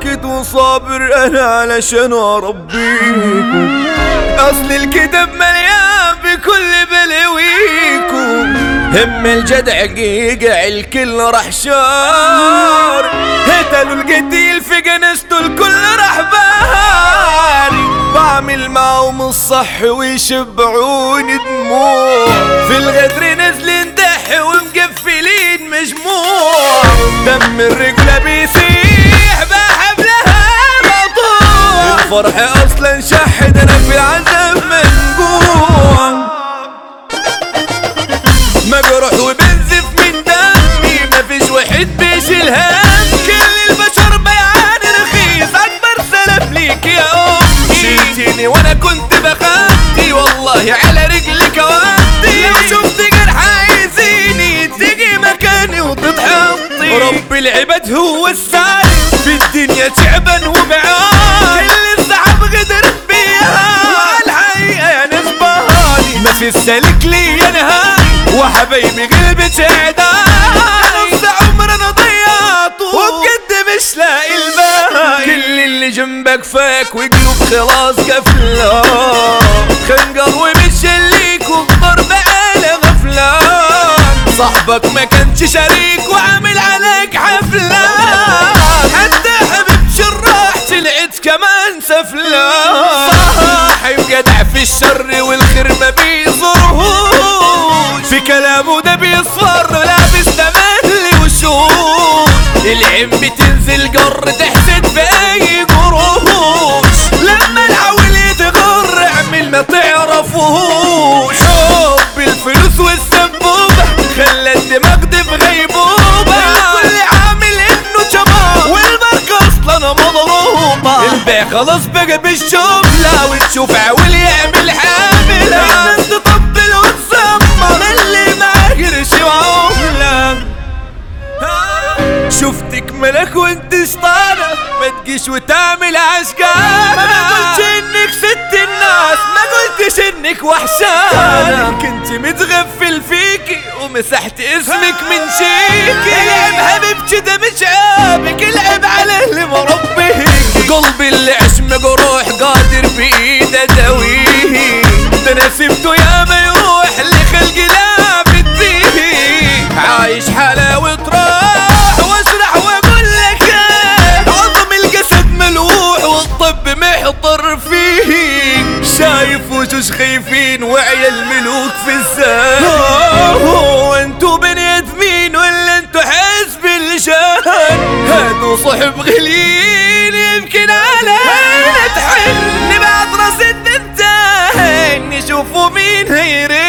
ساكت وصابر انا علشان اربيكم اصل الكتاب مليان بكل بلاويكم هم الجدع قيقع الكل راح شار هتلوا القتيل في جنازته الكل راح باري بعمل معهم الصح ويشبعوني دموع في الغدر نازلين دح ومقفلين مجموع دم الرجلة بيسيح بحبلها مقطوع الفرح اصلا شحد انا في العذاب منقوع مجروح وبنزف من دمي مفيش واحد بيشيل هم كل البشر بيعاني رخيص اكبر سلف ليك يا امي شلتيني وانا كنت بخدي والله على رجلك ودي لو شفت جرح عايزيني تيجي مكاني وتتحطي رب العباد هو السالك في الدنيا تعبان وبعاني كل الصعب غدر بيها والحقيقة يا نسباني ما في السالك لي نهاية وحبايبي قلبي تعداني نص عمر انا ضيعته وبجد مش لاقي الباقي كل اللي جنبك فاك وقلوب خلاص قفلة خنقر ومش ليك والضرب على غفلة صاحبك ما كانش شريك وعامل عليك حفلة حتى حبيبتي الراح طلعت كمان سفلة صاحب جدع في الشر والخير ما بيزورهوش في كلامه ده بيصفر لابس تملي وشوش العين بتنزل جر تحسد باي قروش لما العول يتغر اعمل ما تعرفوش حب الفلوس والسبوبة خلى الدماغ دي في غيبوبة كل عامل انه شباب والماركة اصلا مضروبة البيع خلاص بقى بالشغلة وتشوف عول يعمل حاملة الناس تطبل وتسمر اللي معاه قرش وعملة شفتك ملك وانت شطانة ما تجيش وتعمل عشقانة ما قلتش انك ست الناس ما قلتش انك وحشانة كنت متغفل فيكي ومسحت اسمك من شيكي العب حبيبتي ده مش عيبك العب على اللي مربيك قلبي اللي عش مجروح قادر بايده داويه ده انا سبته يا ما يروح لخلق لا بديه عايش حلاوة راح واسرح واقول لك ايه عظم الجسد ملوح والطب محضر فيه شايف وشوش خايفين وعيال ملوك في الزاد هو انتو بني ادمين ولا انتو حزب اللجان هادو صحب غليل يمكن علينا تحن بعد راس الدنتين نشوفوا مين هيرين